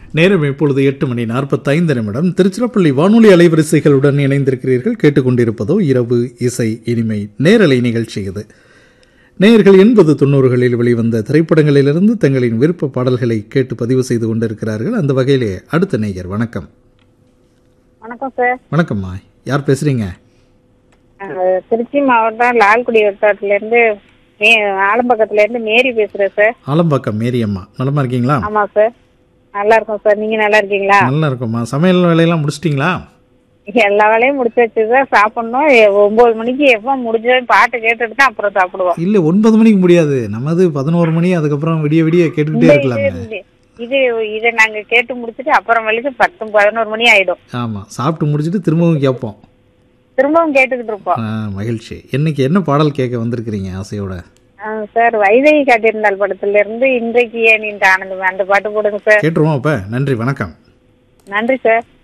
நேரம் இப்பொழுது எட்டு மணி நாற்பத்தைந்து நிமிடம் திருச்சிராப்பள்ளி வானொலி அலைவரிசைகளுடன் இணைந்திருக்கிறீர்கள் கேட்டுக்கொண்டிருப்பதோ இரவு இசை இனிமை நேரலை நிகழ்ச்சி இது நேயர்கள் எண்பது தொண்ணூறுகளில் வெளிவந்த திரைப்படங்களிலிருந்து தங்களின் விருப்ப பாடல்களை கேட்டு பதிவு செய்து கொண்டிருக்கிறார்கள் அந்த வகையிலே அடுத்த நேயர் வணக்கம் வணக்கம் சார் வணக்கம்மா யார் பேசுறீங்க அஹ் திருச்சி மாவட்டம் லால்குடி வட்டாரத்துல இருந்து மே ஆலம்பக்கத்துல இருந்து மேரி பேசுறேன் சார் ஆலம்பாக்கம் மேரியம்மா நலமா இருக்கீங்களா ஆமா சார் நல்லா இருக்கோம் சார் நீங்க நல்லா இருக்கீங்களா நல்லா இருக்கும்மா சமையல் வேலையெல்லாம் முடிச்சிட்டிங்களா எல்லா வேலையும் முடிச்சு வச்சு சார் சாப்பிடணும் எ- ஒன்பது மணிக்கு எப்போ முடிஞ்ச பாட்டு கேட்டுட்டு தான் அப்புறம் சாப்பிடுவோம் இல்ல ஒன்பது மணிக்கு முடியாது நமது பதினோரு மணி அதுக்கப்புறம் விடிய விடிய கேட்டுக்கிட்டே இந்த இருக்கலாமே இது இது இதை நாங்க கேட்டு முடிச்சுட்டு அப்புறம் வலிக்கு பத்து பதினோரு மணி ஆயிடும் ஆமா சாப்பிட்டு முடிச்சிட்டு திரும்பவும் கேட்போம் திரும்பவும் கேட்டுக்கிட்டு இருப்போம் ஆ, மகிழ்ச்சி இன்னைக்கு என்ன பாடல் கேட்க வந்திருக்கிறீங்க ஆசையோட அஹ் சார் வைதகி காட்டியிருந்தால் படத்துல இருந்து இன்றைக்கு ஏன் இந்த ஆனந்தம் அந்த பாட்டு போடுங்க சார் கேட்டுருவோம் அப்ப நன்றி வணக்கம் நன்றி சார்